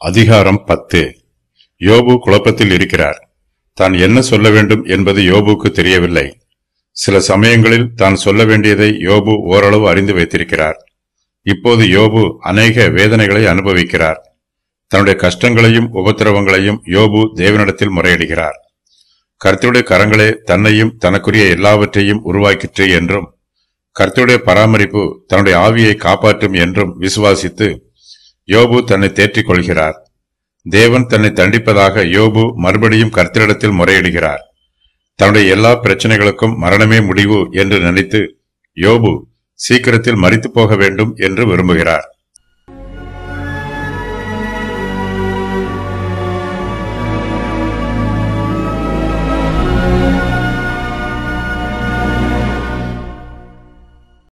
அதிகாரம் பத்து யோபு குழப்பத்தில் இருக்கிறார் தான் என்ன சொல்ல வேண்டும் என்பது யோபுக்கு தெரியவில்லை சில சமயங்களில் தான் சொல்ல வேண்டியதை யோபு ஓரளவு அறிந்து வைத்திருக்கிறார் இப்போது யோபு அநேக வேதனைகளை அனுபவிக்கிறார் தன்னுடைய கஷ்டங்களையும் உபத்திரவங்களையும் யோபு தேவனிடத்தில் முறையிடுகிறார் கர்த்தருடைய கரங்களே தன்னையும் தனக்குரிய எல்லாவற்றையும் உருவாக்கிற்று என்றும் கர்த்தருடைய பராமரிப்பு தன்னுடைய ஆவியை காப்பாற்றும் என்றும் விசுவாசித்து யோபு தன்னை தேற்றிக் கொள்கிறார் தேவன் தன்னை தண்டிப்பதாக யோபு மறுபடியும் கர்த்தரிடத்தில் முறையிடுகிறார் தன்னுடைய எல்லா பிரச்சனைகளுக்கும் மரணமே முடிவு என்று நினைத்து யோபு சீக்கிரத்தில் மரித்து போக வேண்டும் என்று விரும்புகிறார்